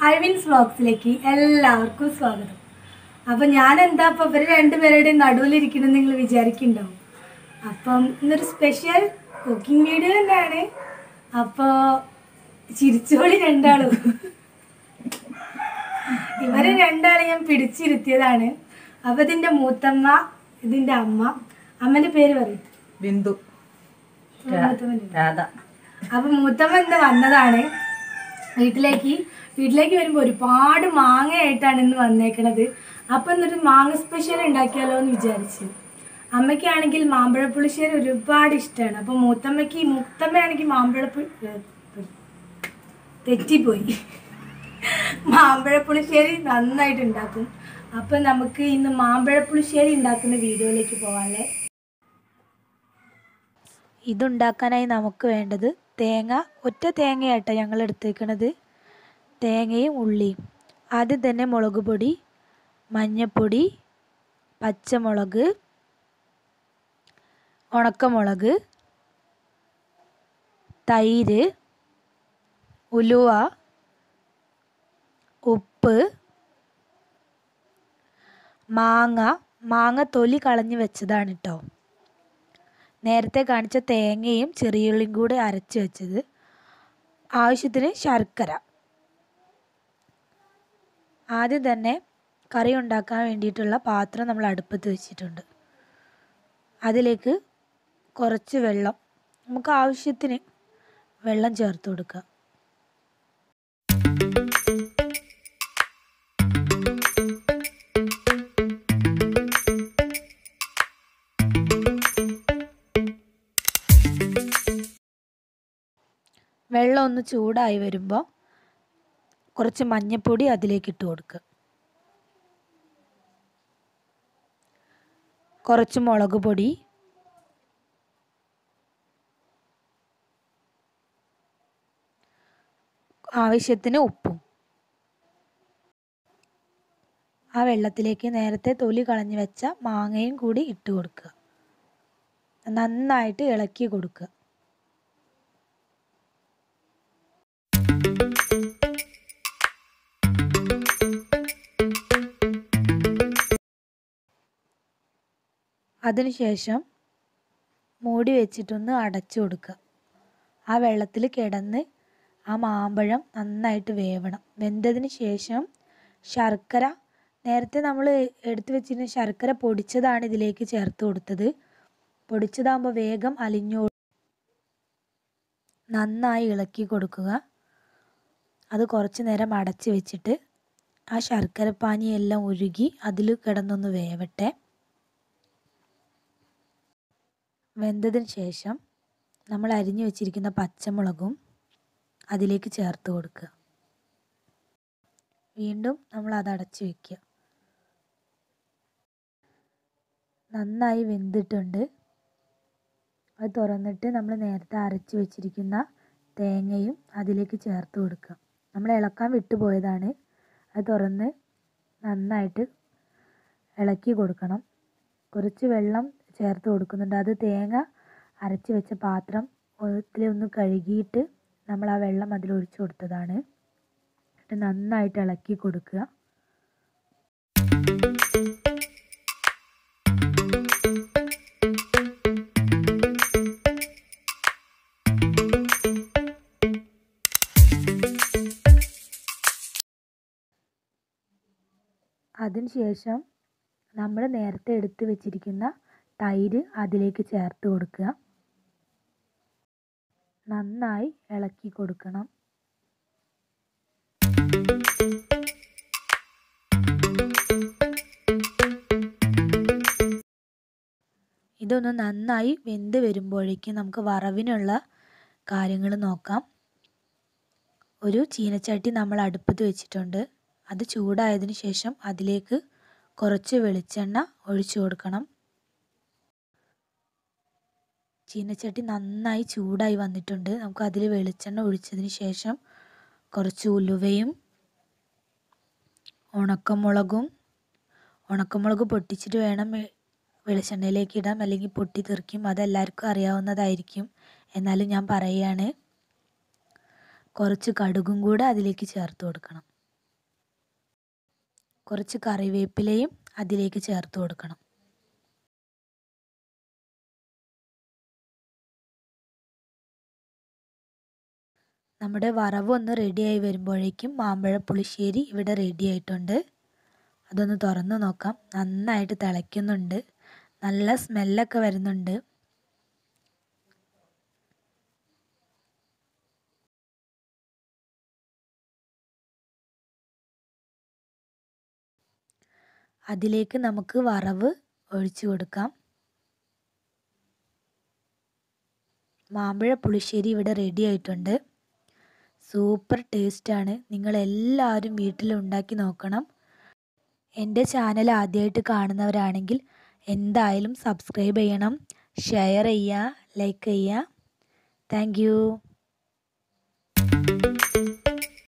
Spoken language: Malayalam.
ഐവിൻസ് വ്ളോഗ്സിലേക്ക് എല്ലാവർക്കും സ്വാഗതം അപ്പം ഞാൻ എന്താ അപ്പം ഇവർ രണ്ടുപേരുടെയും നടുവിലിരിക്കണം നിങ്ങൾ വിചാരിക്കുന്നുണ്ടാവും അപ്പം ഇന്നൊരു സ്പെഷ്യൽ കുക്കിംഗ് വീഡിയോ തന്നെയാണ് അപ്പോൾ ചിരിച്ചോളി രണ്ടാളും ഇവരെ രണ്ടാളെ ഞാൻ പിടിച്ചിരുത്തിയതാണ് അപ്പം ഇതിൻ്റെ മൂത്തമ്മ ഇതിൻ്റെ അമ്മ അമ്മൻ്റെ പേര് പറയും ബിന്ദു മൂത്തമ്മൻ്റെ രാധ അപ്പൊ മൂത്തമ്മ ഇന്ന് വന്നതാണ് വീട്ടിലേക്ക് വീട്ടിലേക്ക് വരുമ്പോൾ ഒരുപാട് മാങ്ങയായിട്ടാണ് ഇന്ന് വന്നേക്കണത് അപ്പൊ എന്നിട്ട് മാങ്ങ സ്പെഷ്യൽ ഉണ്ടാക്കിയാലോ എന്ന് വിചാരിച്ചു അമ്മയ്ക്കാണെങ്കിൽ മാമ്പഴ പുളിശ്ശേരി ഒരുപാട് ഇഷ്ടമാണ് അപ്പൊ മൂത്തമ്മയ്ക്ക് മൂത്തമ്മയാണെങ്കിൽ മാമ്പഴ പു- ഏ, തെറ്റിപ്പോയി മാമ്പഴ പുളിശ്ശേരി നന്നായിട്ട് ഉണ്ടാക്കും അപ്പൊ നമുക്ക് ഇന്ന് മാമ്പഴ പുളിശ്ശേരി ഉണ്ടാക്കുന്ന വീഡിയോയിലേക്ക് പോകാല്ലേ ഇതുണ്ടാക്കാനായി നമുക്ക് വേണ്ടത് തേങ്ങ ഒറ്റ തേങ്ങയാട്ടോ ഞങ്ങൾ എടുത്തേക്കണത് തേങ്ങയും ഉള്ളിയും ആദ്യം തന്നെ മുളക് പൊടി മഞ്ഞൾപ്പൊടി പച്ചമുളക് ഉണക്കമുളക് തൈര് ഉലുവ ഉപ്പ് മാങ്ങ മാങ്ങ തൊലി കളഞ്ഞ് വെച്ചതാണ് കേട്ടോ നേരത്തെ കാണിച്ച തേങ്ങയും ചെറിയുള്ളിയും കൂടെ അരച്ച് വെച്ചത് ആവശ്യത്തിന് ശർക്കര ആദ്യം തന്നെ കറി ഉണ്ടാക്കാൻ വേണ്ടിയിട്ടുള്ള പാത്രം നമ്മൾ അടുപ്പത്ത് വെച്ചിട്ടുണ്ട് അതിലേക്ക് കുറച്ച് വെള്ളം നമുക്ക് ആവശ്യത്തിന് വെള്ളം ചേർത്ത് കൊടുക്കുക വെള്ളം ഒന്ന് ചൂടായി വരുമ്പോൾ കുറച്ച് മഞ്ഞൾപ്പൊടി അതിലേക്ക് ഇട്ട് കൊടുക്കുക കുറച്ച് മുളക് പൊടി ആവശ്യത്തിന് ഉപ്പും ആ വെള്ളത്തിലേക്ക് നേരത്തെ തൊലി കളഞ്ഞു വെച്ച മാങ്ങയും കൂടി ഇട്ട് കൊടുക്കുക നന്നായിട്ട് ഇളക്കി കൊടുക്കുക അതിനുശേഷം മൂടി വെച്ചിട്ടൊന്ന് അടച്ചു കൊടുക്കുക ആ വെള്ളത്തിൽ കിടന്ന് ആ മാമ്പഴം നന്നായിട്ട് വേവണം വെന്തതിന് ശേഷം ശർക്കര നേരത്തെ നമ്മൾ എടുത്തു വെച്ചിരുന്ന ശർക്കര പൊടിച്ചതാണ് ഇതിലേക്ക് ചേർത്ത് കൊടുത്തത് പൊടിച്ചതാകുമ്പോൾ വേഗം അലിഞ്ഞു നന്നായി ഇളക്കി കൊടുക്കുക അത് കുറച്ച് നേരം അടച്ച് വെച്ചിട്ട് ആ ശർക്കരപ്പാനിയെല്ലാം ഉരുകി അതിൽ കിടന്നൊന്ന് വേവട്ടെ വെന്തതിന് ശേഷം നമ്മൾ അരിഞ്ഞു വെച്ചിരിക്കുന്ന പച്ചമുളകും അതിലേക്ക് ചേർത്ത് കൊടുക്കുക വീണ്ടും നമ്മൾ അത് അടച്ചു വയ്ക്കുക നന്നായി വെന്തിട്ടുണ്ട് അത് തുറന്നിട്ട് നമ്മൾ നേരത്തെ അരച്ചു വെച്ചിരിക്കുന്ന തേങ്ങയും അതിലേക്ക് ചേർത്ത് കൊടുക്കുക നമ്മൾ ഇളക്കാൻ വിട്ടുപോയതാണ് അത് തുറന്ന് നന്നായിട്ട് ഇളക്കി കൊടുക്കണം കുറച്ച് വെള്ളം ചേർത്ത് കൊടുക്കുന്നുണ്ട് അത് തേങ്ങ അരച്ച് വെച്ച പാത്രം ഒന്ന് കഴുകിയിട്ട് നമ്മൾ ആ വെള്ളം അതിൽ ഒഴിച്ചു കൊടുത്തതാണ് എന്നിട്ട് നന്നായിട്ട് ഇളക്കി കൊടുക്കുക അതിനുശേഷം നമ്മൾ നേരത്തെ എടുത്ത് വെച്ചിരിക്കുന്ന തൈര് അതിലേക്ക് ചേർത്ത് കൊടുക്കുക നന്നായി ഇളക്കി കൊടുക്കണം ഇതൊന്ന് നന്നായി വെന്ത് വരുമ്പോഴേക്കും നമുക്ക് വറവിനുള്ള കാര്യങ്ങൾ നോക്കാം ഒരു ചീനച്ചട്ടി നമ്മൾ അടുപ്പത്ത് വെച്ചിട്ടുണ്ട് അത് ചൂടായതിനു ശേഷം അതിലേക്ക് കുറച്ച് വെളിച്ചെണ്ണ ഒഴിച്ചു കൊടുക്കണം ചീനച്ചട്ടി നന്നായി ചൂടായി വന്നിട്ടുണ്ട് നമുക്ക് അതിൽ വെളിച്ചെണ്ണ ഒഴിച്ചതിന് ശേഷം കുറച്ച് ഉലുവയും ഉണക്കമുളകും ഉണക്കമുളക് പൊട്ടിച്ചിട്ട് വേണം വെളിച്ചെണ്ണയിലേക്ക് ഇടാം അല്ലെങ്കിൽ പൊട്ടി തെറിക്കും അതെല്ലാവർക്കും അറിയാവുന്നതായിരിക്കും എന്നാലും ഞാൻ പറയുകയാണ് കുറച്ച് കടുകും കൂടെ അതിലേക്ക് ചേർത്ത് കൊടുക്കണം കുറച്ച് കറിവേപ്പിലയും അതിലേക്ക് ചേർത്ത് കൊടുക്കണം നമ്മുടെ വറവ് ഒന്ന് റെഡിയായി വരുമ്പോഴേക്കും മാമ്പഴ പുളിശ്ശേരി ഇവിടെ റെഡി ആയിട്ടുണ്ട് അതൊന്ന് തുറന്ന് നോക്കാം നന്നായിട്ട് തിളയ്ക്കുന്നുണ്ട് നല്ല സ്മെല്ലൊക്കെ വരുന്നുണ്ട് അതിലേക്ക് നമുക്ക് വറവ് ഒഴിച്ചു കൊടുക്കാം മാമ്പഴ പുളിശ്ശേരി ഇവിടെ റെഡി ആയിട്ടുണ്ട് സൂപ്പർ ടേസ്റ്റാണ് നിങ്ങളെല്ലാവരും വീട്ടിൽ ഉണ്ടാക്കി നോക്കണം എൻ്റെ ചാനൽ ആദ്യമായിട്ട് കാണുന്നവരാണെങ്കിൽ എന്തായാലും സബ്സ്ക്രൈബ് ചെയ്യണം ഷെയർ ചെയ്യുക ലൈക്ക് ചെയ്യുക താങ്ക്